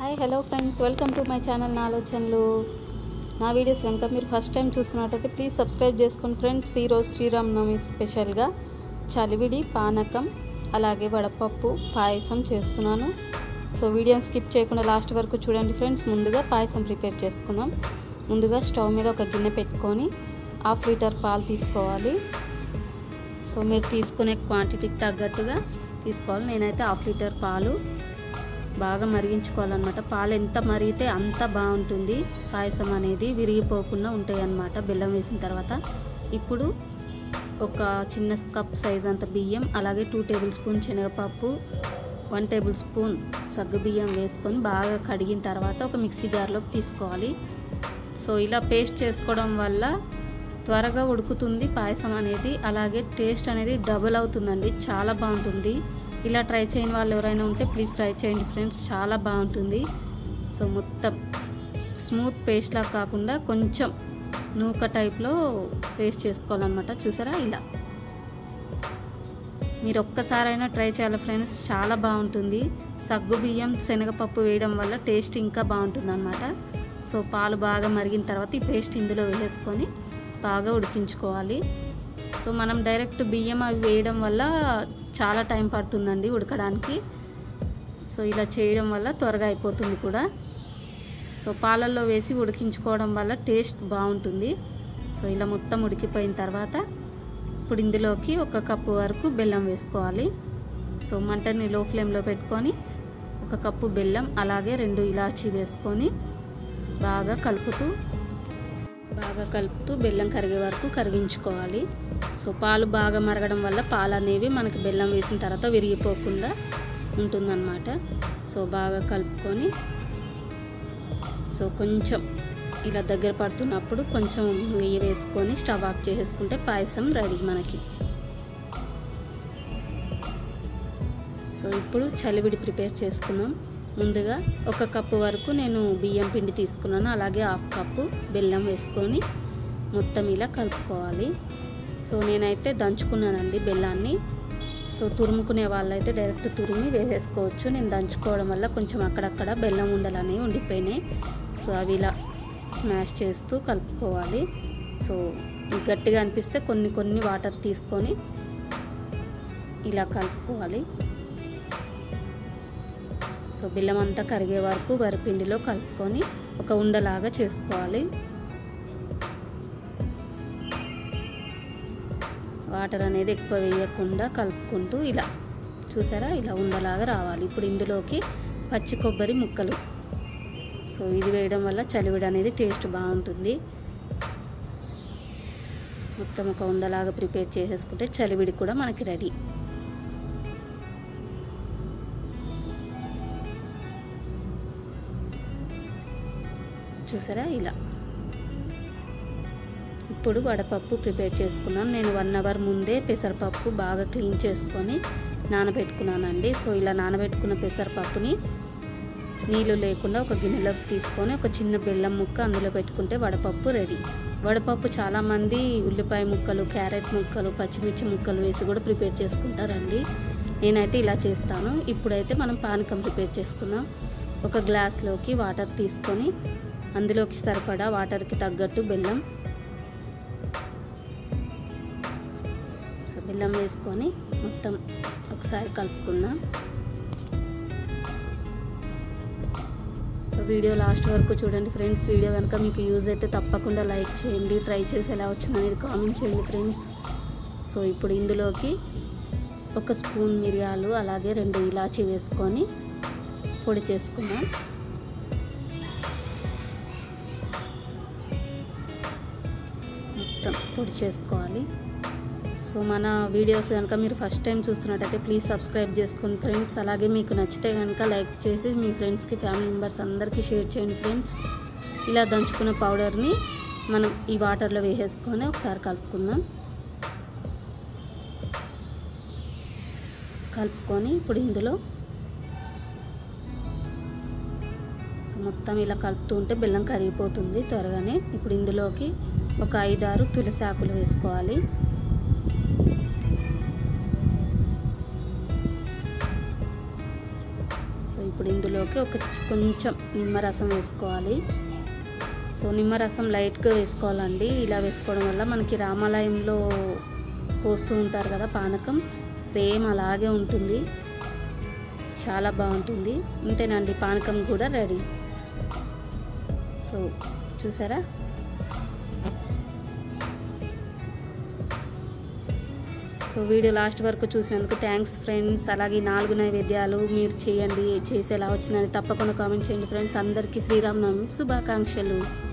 hi hello friends welcome to my channel నా ఆలోచనలు నా వీడియోస్ కనుక మీరు ఫస్ట్ టైం చూస్తున్నట్టయితే ప్లీజ్ సబ్స్క్రైబ్ చేసుకోండి ఫ్రెండ్స్ ఈరోజు శ్రీరామనవమి స్పెషల్గా చలివిడి పానకం అలాగే వడపప్పు పాయసం చేస్తున్నాను సో వీడియోని స్కిప్ చేయకుండా లాస్ట్ వరకు చూడండి ఫ్రెండ్స్ ముందుగా పాయసం ప్రిపేర్ చేసుకుందాం ముందుగా స్టవ్ మీద ఒక గిన్నె పెట్టుకొని హాఫ్ లీటర్ పాలు తీసుకోవాలి సో మీరు తీసుకునే క్వాంటిటీకి తగ్గట్టుగా తీసుకోవాలి నేనైతే హాఫ్ లీటర్ పాలు బాగా మరిగించుకోవాలన్నమాట పాలు ఎంత మరిగితే అంత బాగుంటుంది పాయసం అనేది విరిగిపోకుండా ఉంటాయి అన్నమాట బెల్లం వేసిన తర్వాత ఇప్పుడు ఒక చిన్న కప్ సైజ్ అంత బియ్యం అలాగే టూ టేబుల్ స్పూన్ శనగపప్పు వన్ టేబుల్ స్పూన్ సగ్గు బియ్యం వేసుకొని బాగా కడిగిన తర్వాత ఒక మిక్సీ జార్లోకి తీసుకోవాలి సో ఇలా పేస్ట్ చేసుకోవడం వల్ల త్వరగా ఉడుకుతుంది పాయసం అనేది అలాగే టేస్ట్ అనేది డబుల్ అవుతుందండి చాలా బాగుంటుంది ఇలా ట్రై చేయని వాళ్ళు ఎవరైనా ఉంటే ప్లీజ్ ట్రై చేయండి ఫ్రెండ్స్ చాలా బాగుంటుంది సో మొత్తం స్మూత్ పేస్ట్లా కాకుండా కొంచెం నూక టైప్లో పేస్ట్ చేసుకోవాలన్నమాట చూసారా ఇలా మీరు ఒక్కసారైనా ట్రై చేయాలి ఫ్రెండ్స్ చాలా బాగుంటుంది సగ్గు బియ్యం శనగపప్పు వేయడం వల్ల టేస్ట్ ఇంకా బాగుంటుంది అనమాట సో పాలు బాగా మరిగిన తర్వాత ఈ పేస్ట్ ఇందులో వేసేసుకొని బాగా ఉడికించుకోవాలి సో మనం డైరెక్ట్ బియ్యం అవి వేయడం వల్ల చాలా టైం పడుతుందండి ఉడకడానికి సో ఇలా చేయడం వల్ల త్వరగా అయిపోతుంది కూడా సో పాలల్లో వేసి ఉడికించుకోవడం వల్ల టేస్ట్ బాగుంటుంది సో ఇలా మొత్తం ఉడికిపోయిన తర్వాత ఇప్పుడు ఇందులోకి ఒక కప్పు వరకు బెల్లం వేసుకోవాలి సో మంటని లో ఫ్లేమ్లో పెట్టుకొని ఒక కప్పు బెల్లం అలాగే రెండు ఇలాచీ వేసుకొని బాగా కలుపుతూ బాగా కలుపుతూ బెల్లం కరిగే వరకు కరిగించుకోవాలి సో పాలు బాగా మరగడం వల్ల పాలు అనేవి మనకి బెల్లం వేసిన తర్వాత విరిగిపోకుండా ఉంటుందన్నమాట సో బాగా కలుపుకొని సో కొంచెం ఇలా దగ్గర పడుతున్నప్పుడు కొంచెం నెయ్యి వేసుకొని స్టవ్ ఆఫ్ చేసేసుకుంటే పాయసం రెడీ మనకి సో ఇప్పుడు చలివిడి ప్రిపేర్ చేసుకుందాం ముందుగా ఒక కప్పు వరకు నేను బియ్యం పిండి తీసుకున్నాను అలాగే హాఫ్ కప్పు బెల్లం వేసుకొని మొత్తం ఇలా కలుపుకోవాలి సో నేనైతే దంచుకున్నానండి బెల్లాన్ని సో తురుముకునే వాళ్ళైతే డైరెక్ట్ తురిమి వేసేసుకోవచ్చు నేను దంచుకోవడం వల్ల కొంచెం అక్కడక్కడ బెల్లం ఉండలు అనేవి ఉండిపోయినాయి సో అవి ఇలా స్మాష్ చేస్తూ కలుపుకోవాలి సో గట్టిగా అనిపిస్తే కొన్ని కొన్ని వాటర్ తీసుకొని ఇలా కలుపుకోవాలి సో బెల్లం అంతా కరిగే వరకు వరిపిండిలో కలుపుకొని ఒక ఉండలాగా చేసుకోవాలి వాటర్ అనేది ఎక్కువ వేయకుండా కలుపుకుంటూ ఇలా చూసారా ఇలా ఉండలాగా రావాలి ఇప్పుడు ఇందులోకి పచ్చి కొబ్బరి ముక్కలు సో ఇది వేయడం వల్ల చలివిడి అనేది టేస్ట్ బాగుంటుంది మొత్తం ఒక ఉండలాగా ప్రిపేర్ చేసేసుకుంటే చలివిడి కూడా మనకి రెడీ చూసారా ఇలా ఇప్పుడు వడపప్పు ప్రిపేర్ చేసుకున్నాను నేను వన్ అవర్ ముందే పెసరపప్పు బాగా క్లీన్ చేసుకొని నానబెట్టుకున్నానండి సో ఇలా నానబెట్టుకున్న పెసరపప్పుని నీళ్ళు లేకుండా ఒక గిన్నెలోకి తీసుకొని ఒక చిన్న బెల్లం ముక్క అందులో పెట్టుకుంటే వడపప్పు రెడీ వడపప్పు చాలామంది ఉల్లిపాయ ముక్కలు క్యారెట్ ముక్కలు పచ్చిమిర్చి ముక్కలు వేసి కూడా ప్రిపేర్ చేసుకుంటారండి నేనైతే ఇలా చేస్తాను ఇప్పుడైతే మనం పానకం ప్రిపేర్ చేసుకుందాం ఒక గ్లాస్లోకి వాటర్ తీసుకొని అందులోకి సరిపడా వాటర్కి తగ్గట్టు బెల్లం సో బెల్లం వేసుకొని మొత్తం ఒకసారి కలుపుకుందాం సో వీడియో లాస్ట్ వరకు చూడండి ఫ్రెండ్స్ వీడియో కనుక మీకు యూజ్ అయితే తప్పకుండా లైక్ చేయండి ట్రై చేసి ఎలా వచ్చింది అనేది కామెంట్ చేయండి ఫ్రెండ్స్ సో ఇప్పుడు ఇందులోకి ఒక స్పూన్ మిరియాలు అలాగే రెండు ఇలాచి వేసుకొని పొడి చేసుకుందాం మొత్తం పొడి చేసుకోవాలి సో మన వీడియోస్ కనుక మీరు ఫస్ట్ టైం చూస్తున్నట్టయితే ప్లీజ్ సబ్స్క్రైబ్ చేసుకోండి ఫ్రెండ్స్ అలాగే మీకు నచ్చితే కనుక లైక్ చేసి మీ ఫ్రెండ్స్కి ఫ్యామిలీ మెంబర్స్ అందరికీ షేర్ చేయండి ఫ్రెండ్స్ ఇలా దంచుకున్న పౌడర్ని మనం ఈ వాటర్లో వేసేసుకొని ఒకసారి కలుపుకుందాం కలుపుకొని ఇప్పుడు ఇందులో సో మొత్తం ఇలా కలుపుతూ ఉంటే బెల్లం కరిగిపోతుంది త్వరగానే ఇప్పుడు ఇందులోకి ఒక ఐదారు తులసి ఆకులు వేసుకోవాలి సో ఇప్పుడు ఇందులోకి ఒక కొంచెం నిమ్మరసం వేసుకోవాలి సో నిమ్మరసం లైట్గా వేసుకోవాలండి ఇలా వేసుకోవడం వల్ల మనకి రామాలయంలో పోస్తూ ఉంటారు కదా పానకం సేమ్ అలాగే ఉంటుంది చాలా బాగుంటుంది ఇంతేనండి పానకం కూడా రెడీ సో చూసారా సో వీడియో లాస్ట్ వరకు చూసినందుకు థ్యాంక్స్ ఫ్రెండ్స్ అలాగే ఈ నాలుగు నైవేద్యాలు మీరు చేయండి చేసి ఎలా వచ్చిందని తప్పకుండా కామెంట్ చేయండి ఫ్రెండ్స్ అందరికీ శ్రీరామనవమి శుభాకాంక్షలు